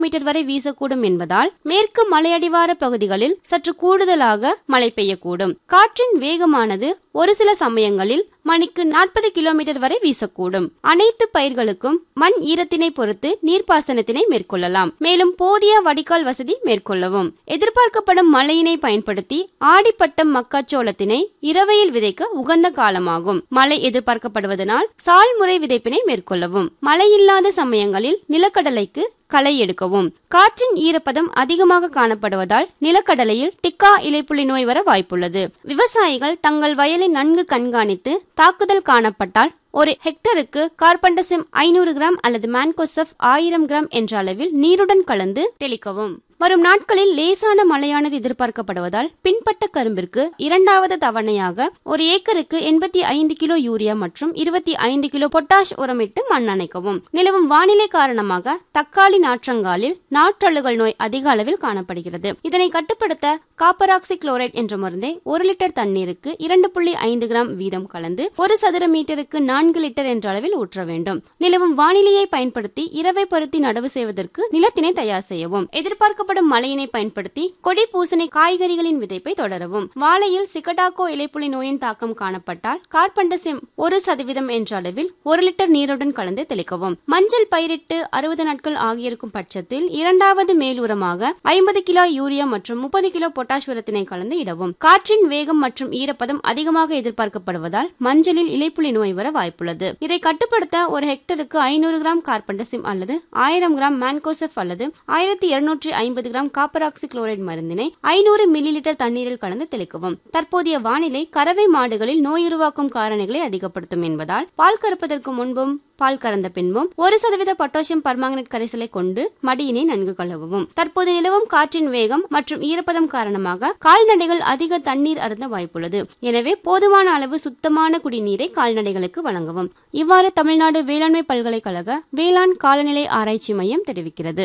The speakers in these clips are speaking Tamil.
மீட்டர் வரை வீசக்கூடும் என்பதால் மேற்கு மலையடிவார பகுதிகளில் சற்று கூடுதலாக மழை பெய்யக்கூடும் காற்றின் வேகமானது ஒரு சில சமயங்களில் மணிக்கு நாற்பது கிலோமீட்டர் வரை வீசக்கூடும் அனைத்து பயிர்களுக்கும் மண் ஈரத்தினை பொறுத்து நீர்ப்பாசனத்தினை மேற்கொள்ளலாம் மேலும் போதிய வடிகால் வசதி மேற்கொள்ளவும் எதிர்பார்க்கப்படும் மழையினை பயன்படுத்தி ஆடிப்பட்டம் மக்காச்சோளத்தினை இரவையில் விதைக்க உகந்த காலமாகும் மழை எதிர்பார்க்கப்படுவதனால் சால்முறை விதைப்பினை மேற்கொள்ளவும் மழை இல்லாத சமயங்களில் நிலக்கடலைக்கு களை எடுக்கவும் காற்றின் ஈரப்பதம் அதிகமாக காணப்படுவதால் நிலக்கடலையில் டிக்கா இலைப்புள்ளி நோய் வர வாய்ப்புள்ளது விவசாயிகள் தங்கள் வயலை நன்கு கண்காணித்து தாக்குதல் காணப்பட்டால் ஒரு ஹெக்டருக்கு கார்பன்டசிம் ஐநூறு கிராம் அல்லது மேன்கோசப் ஆயிரம் கிராம் என்ற அளவில் நீருடன் கலந்து தெளிக்கவும் வரும் நாட்களில் லேசான மழையானது எதிர்பார்க்கப்படுவதால் பின்பட்ட கரும்பிற்கு இரண்டாவது தவணையாக ஒரு ஏக்கருக்கு எண்பத்தி ஐந்து கிலோ யூரியா மற்றும் இருபத்தி ஐந்து கிலோ பொட்டாஷ் உரமிட்டு மண் அணைக்கவும் நிலவும் வானிலை காரணமாக தக்காளி நாற்றங்காலில் நாற்றழுகல் நோய் அதிக அளவில் காணப்படுகிறது இதனை கட்டுப்படுத்த காப்பராக்சி குளோரைட் என்ற மருந்தை ஒரு லிட்டர் தண்ணீருக்கு இரண்டு புள்ளி ஐந்து கிராம் வீதம் கலந்து ஒரு சதுர மீட்டருக்கு நான்கு லிட்டர் என்ற அளவில் ஊற்ற வேண்டும் நிலவும் வானிலையை பயன்படுத்தி இரவை பருத்தி நடவு செய்வதற்கு நிலத்தினை தயார் செய்யவும் எதிர்பார்க்கப்படும் மழையினை பயன்படுத்தி கொடி பூசணி காய்கறிகளின் விதைப்பை தொடரவும் வாழையில் சிக்கடாக்கோ இலைப்புலி நோயின் தாக்கம் காணப்பட்டால் கார்பன்டசிம் ஒரு சதவீதம் என்ற அளவில் ஒரு லிட்டர் நீருடன் கலந்து தெளிக்கவும் மஞ்சள் பயிரிட்டு அறுபது நாட்கள் ஆகியிருக்கும் பட்சத்தில் இரண்டாவது மேலுரமாக ஐம்பது கிலோ யூரியா மற்றும் முப்பது கிலோ பொட்டாஷ் உரத்தினை கலந்து இடவும் காற்றின் வேகம் மற்றும் ஈரப்பதம் அதிகமாக எதிர்பார்க்கப்படுவதால் மஞ்சளில் இலைப்புலி நோய் வர வாய்ப்புள்ளது இதை கட்டுப்படுத்த ஒரு ஹெக்டருக்கு ஐநூறு கிராம் கார்பன்டசிம் அல்லது ஆயிரம் கிராம் மேன்கோசெஃப் அல்லது ஆயிரத்தி இருநூற்றி ஐம்பது கிராம் காப்பராக்சி குளோரைட் மருந்தினை ஐநூறு மில்லி லிட்டர் தண்ணீரில் கலந்து தெளிக்கவும் தற்போதைய வானிலை கறவை மாடுகளில் நோய் உருவாக்கும் காரணிகளை அதிகப்படுத்தும் என்பதால் பால் கறப்பதற்கு முன்பும் பால் கறந்த பின்பும் ஒரு சதவீத பொட்டாசியம் பர்மாங்கனேட் கரைசலை கொண்டு மடியினை நன்கு கழுவவும் தற்போது நிலவும் காற்றின் வேகம் மற்றும் ஈரப்பதம் காரணமாக கால்நடைகள் அதிக தண்ணீர் அருந்த வாய்ப்புள்ளது எனவே போதுமான அளவு சுத்தமான குடிநீரை கால்நடைகளுக்கு வழங்கவும் இவ்வாறு தமிழ்நாடு வேளாண்மை பல்கலைக்கழக வேளாண் காலநிலை ஆராய்ச்சி மையம் தெரிவிக்கிறது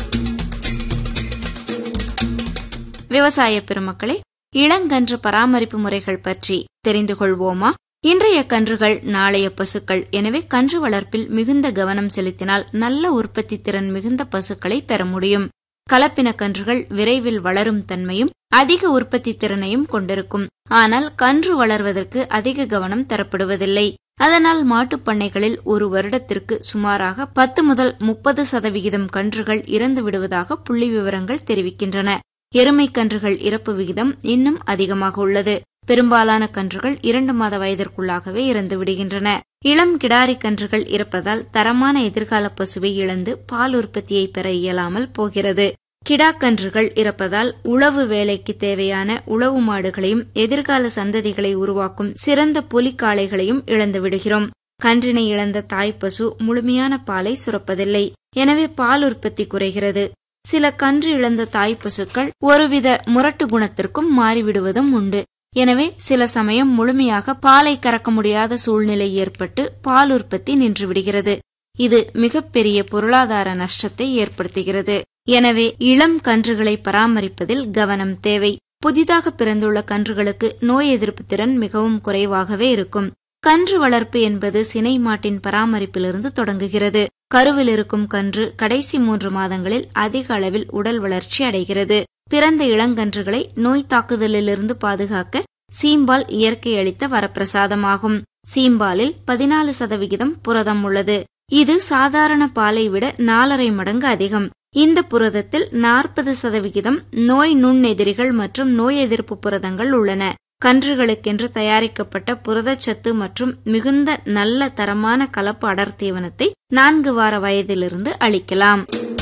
விவசாய பெருமக்களே இளங்கன்று பராமரிப்பு முறைகள் பற்றி தெரிந்து கொள்வோமா இன்றைய கன்றுகள் நாளைய பசுக்கள் எனவே கன்று வளர்ப்பில் மிகுந்த கவனம் செலுத்தினால் நல்ல உற்பத்தி திறன் மிகுந்த பசுக்களை பெற முடியும் கலப்பின கன்றுகள் விரைவில் வளரும் தன்மையும் அதிக உற்பத்தி திறனையும் கொண்டிருக்கும் ஆனால் கன்று வளர்வதற்கு அதிக கவனம் தரப்படுவதில்லை அதனால் மாட்டுப் பண்ணைகளில் ஒரு வருடத்திற்கு சுமாராக பத்து முதல் முப்பது சதவிகிதம் கன்றுகள் இறந்து விடுவதாக புள்ளி விவரங்கள் தெரிவிக்கின்றன எருமை கன்றுகள் இறப்பு விகிதம் இன்னும் அதிகமாக உள்ளது பெரும்பாலான கன்றுகள் இரண்டு மாத வயதிற்குள்ளாகவே இறந்து விடுகின்றன இளம் கிடாரி கன்றுகள் இருப்பதால் தரமான எதிர்கால பசுவை இழந்து பால் உற்பத்தியை பெற இயலாமல் போகிறது கிடாக்கன்றுகள் இறப்பதால் உழவு வேலைக்கு தேவையான உழவு மாடுகளையும் எதிர்கால சந்ததிகளை உருவாக்கும் சிறந்த புலிக்காளைகளையும் இழந்து விடுகிறோம் கன்றினை இழந்த தாய்ப்பசு முழுமையான பாலை சுரப்பதில்லை எனவே பால் உற்பத்தி குறைகிறது சில கன்று இழந்த தாய்ப்பசுக்கள் ஒருவித முரட்டு குணத்திற்கும் மாறிவிடுவதும் உண்டு எனவே சில சமயம் முழுமையாக பாலை கறக்க முடியாத சூழ்நிலை ஏற்பட்டு பால் உற்பத்தி நின்றுவிடுகிறது இது மிகப்பெரிய பொருளாதார நஷ்டத்தை ஏற்படுத்துகிறது எனவே இளம் கன்றுகளை பராமரிப்பதில் கவனம் தேவை புதிதாக பிறந்துள்ள கன்றுகளுக்கு நோய் எதிர்ப்பு திறன் மிகவும் குறைவாகவே இருக்கும் கன்று வளர்ப்பு என்பது சினை மாட்டின் பராமரிப்பிலிருந்து தொடங்குகிறது கருவில் இருக்கும் கன்று கடைசி மூன்று மாதங்களில் அதிக அளவில் உடல் வளர்ச்சி அடைகிறது பிறந்த இளங்கன்றுகளை நோய் தாக்குதலிலிருந்து பாதுகாக்க சீம்பால் இயற்கை அளித்த வரப்பிரசாதமாகும் சீம்பாலில் பதினாலு சதவிகிதம் புரதம் உள்ளது இது சாதாரண பாலை விட நாலரை மடங்கு அதிகம் இந்த புரதத்தில் நாற்பது சதவிகிதம் நோய் நுண்ணெதிரிகள் மற்றும் நோய் எதிர்ப்பு புரதங்கள் உள்ளன கன்றுகளுக்கென்று தயாரிக்கப்பட்ட புரதச்சத்து மற்றும் மிகுந்த நல்ல தரமான கலப்பு அடர் தீவனத்தை நான்கு வார வயதிலிருந்து அளிக்கலாம்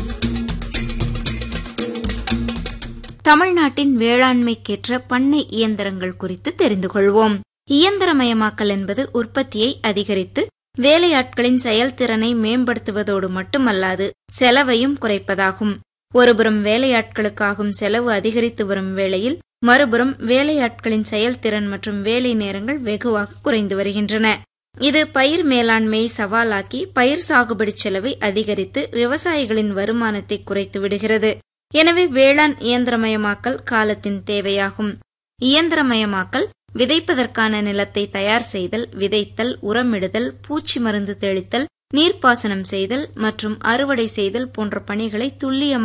தமிழ்நாட்டின் வேளாண்மைக்கேற்ற பண்ணை இயந்திரங்கள் குறித்து தெரிந்து கொள்வோம் இயந்திரமயமாக்கல் என்பது உற்பத்தியை அதிகரித்து வேலையாட்களின் செயல்திறனை மேம்படுத்துவதோடு மட்டுமல்லாது செலவையும் குறைப்பதாகும் ஒருபுறம் வேலையாட்களுக்காகும் செலவு அதிகரித்து வரும் வேளையில் மறுபுறம் வேலையாட்களின் செயல்திறன் மற்றும் வேலை நேரங்கள் வெகுவாக குறைந்து வருகின்றன இது பயிர் மேலாண்மையை சவாலாக்கி பயிர் சாகுபடி செலவை அதிகரித்து விவசாயிகளின் வருமானத்தை குறைத்து விடுகிறது எனவே வேளாண் இயந்திரமயமாக்கல் காலத்தின் தேவையாகும் இயந்திரமயமாக்கல் விதைப்பதற்கான நிலத்தை தயார் செய்தல் விதைத்தல் உரமிடுதல் பூச்சி மருந்து தெளித்தல் நீர்ப்பாசனம் செய்தல் மற்றும் அறுவடை செய்தல் போன்ற பணிகளை துல்லியமாக